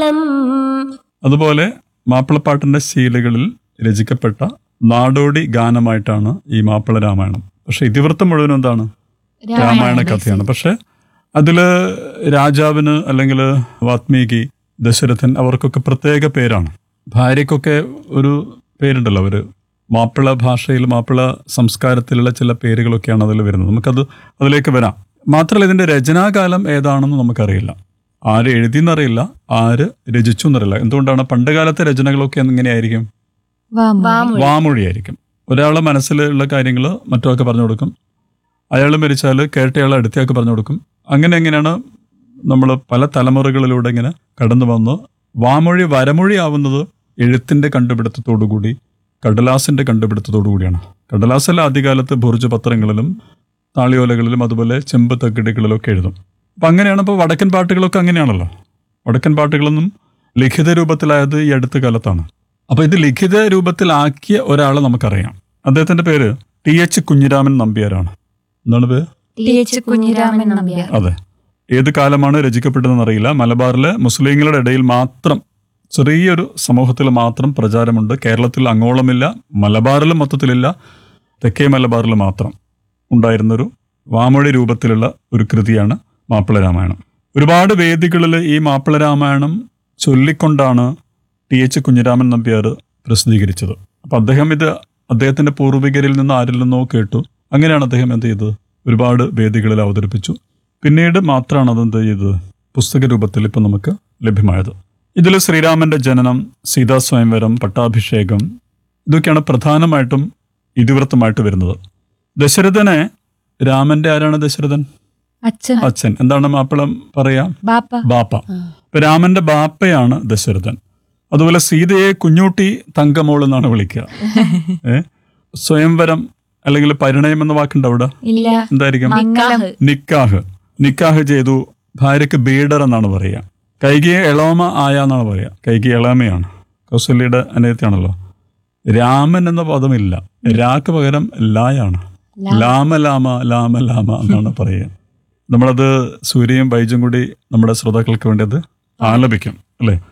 രാമായണം അതുപോലെ മാപ്പിളപ്പാട്ടിന്റെ ശീലകളിൽ രചിക്കപ്പെട്ട നാടോടി ഗാനമായിട്ടാണ് ഈ മാപ്പിള രാമായണം പക്ഷെ ഇതിവൃത്തം മുഴുവൻ എന്താണ് രാമായണ കഥയാണ് പക്ഷെ അതില് രാജാവിന് അല്ലെങ്കിൽ വാത്മീകി ദശരഥൻ അവർക്കൊക്കെ പ്രത്യേക പേരാണ് ഭാര്യയ്ക്കൊക്കെ ഒരു പേരുണ്ടല്ലോ അവര് മാപ്പിള ഭാഷയിൽ മാപ്പിള സംസ്കാരത്തിലുള്ള ചില പേരുകളൊക്കെയാണ് അതിൽ വരുന്നത് നമുക്കത് അതിലേക്ക് വരാം മാത്രമല്ല ഇതിന്റെ രചനാകാലം ഏതാണെന്ന് നമുക്കറിയില്ല ആര് എഴുതിയെന്നറിയില്ല ആര് രചിച്ചു എന്നറിയില്ല എന്തുകൊണ്ടാണ് പണ്ടുകാലത്തെ രചനകളൊക്കെ എങ്ങനെയായിരിക്കും വാമൊഴി വാമൊഴിയായിരിക്കും ഒരാളെ മനസ്സിലുള്ള കാര്യങ്ങൾ മറ്റൊക്കെ പറഞ്ഞു കൊടുക്കും അയാൾ മരിച്ചാൽ കേട്ടയാൾ അടുത്തയാൾക്ക് പറഞ്ഞു കൊടുക്കും അങ്ങനെ എങ്ങനെയാണ് നമ്മൾ പല തലമുറകളിലൂടെ ഇങ്ങനെ കടന്നു വന്ന് വാമൊഴി വരമൊഴി ആവുന്നത് എഴുത്തിന്റെ കണ്ടുപിടുത്തത്തോടുകൂടി കടലാസിന്റെ കണ്ടുപിടുത്തത്തോടു കൂടിയാണ് കടലാസല്ല ആദ്യകാലത്ത് ബുർജ് പത്രങ്ങളിലും താളിയോലകളിലും അതുപോലെ ചെമ്പ് തകിടുകളിലൊക്കെ എഴുതും അപ്പം അങ്ങനെയാണ് ഇപ്പോൾ വടക്കൻ പാട്ടുകളൊക്കെ അങ്ങനെയാണല്ലോ വടക്കൻ പാട്ടുകളൊന്നും ലിഖിത രൂപത്തിലായത് ഈ അടുത്ത കാലത്താണ് അപ്പൊ ഇത് ലിഖിത രൂപത്തിലാക്കിയ ഒരാളെ നമുക്കറിയാം അദ്ദേഹത്തിന്റെ പേര് ടി എച്ച് കുഞ്ഞിരാമൻ നമ്പ്യാരാണ് എന്താണ് പേര് ടി എച്ച് കുഞ്ഞിരാമൻ നമ്പ്യാർ അതെ ഏത് കാലമാണ് രചിക്കപ്പെട്ടതെന്ന് അറിയില്ല മലബാറിലെ മുസ്ലിങ്ങളുടെ ഇടയിൽ മാത്രം ചെറിയൊരു സമൂഹത്തിൽ മാത്രം പ്രചാരമുണ്ട് കേരളത്തിൽ അങ്ങോളമില്ല മലബാറിലും മൊത്തത്തിലില്ല തെക്കേ മലബാറിൽ മാത്രം ഉണ്ടായിരുന്നൊരു വാമൊഴി രൂപത്തിലുള്ള ഒരു കൃതിയാണ് മാപ്പിള രാമായണം ഒരുപാട് വേദികളിൽ ഈ മാപ്പിള രാമായണം ചൊല്ലിക്കൊണ്ടാണ് ടി എച്ച് കുഞ്ഞിരാമൻ നമ്പ്യാർ പ്രസിദ്ധീകരിച്ചത് അപ്പം അദ്ദേഹം ഇത് അദ്ദേഹത്തിന്റെ പൂർവികരിൽ നിന്ന് ആരിൽ നിന്നോ കേട്ടു അങ്ങനെയാണ് അദ്ദേഹം എന്ത് ചെയ്തത് ഒരുപാട് വേദികളിൽ അവതരിപ്പിച്ചു പിന്നീട് മാത്രമാണ് അതെന്ത് ചെയ്തത് പുസ്തക രൂപത്തിൽ ഇപ്പം നമുക്ക് ലഭ്യമായത് ഇതിൽ ശ്രീരാമന്റെ ജനനം സീതാ സ്വയംവരം പട്ടാഭിഷേകം ഇതൊക്കെയാണ് പ്രധാനമായിട്ടും ഇതിവൃത്തമായിട്ട് വരുന്നത് ദശരഥനെ രാമന്റെ ആരാണ് ദശരഥൻ അച്ഛൻ അച്ഛൻ എന്താണ് മാപ്പിളം പറയാ ബാപ്പ ബാപ്പ ഇപ്പൊ രാമന്റെ ബാപ്പയാണ് ദശരഥൻ അതുപോലെ സീതയെ കുഞ്ഞൂട്ടി തങ്കമോൾ എന്നാണ് വിളിക്കുക ഏ സ്വയംവരം അല്ലെങ്കിൽ പരിണയം എന്ന വാക്കുണ്ട് അവിടെ ഇല്ല എന്തായിരിക്കും മംഗലം നിക്കാഹ് നിക്കാഹ് ചെയ്തു ഭാര്യയ്ക്ക് ബീഡർ എന്നാണ് പറയുക കൈകിയെ എളോമ ആയ എന്നാണ് പറയുക കൈകി എളാമയാണ് കൗസല്യയുടെ അനിയത്തിയാണല്ലോ രാമൻ എന്ന പദമില്ല രാക്ക് പകരം ലായാണ് ലാമ ലാമ ലാമ ലാമ എന്നാണ് പറയുക നമ്മളത് സൂര്യയും ബൈജും കൂടി നമ്മുടെ ശ്രോതാക്കൾക്ക് വേണ്ടി അത് ആലപിക്കും അല്ലേ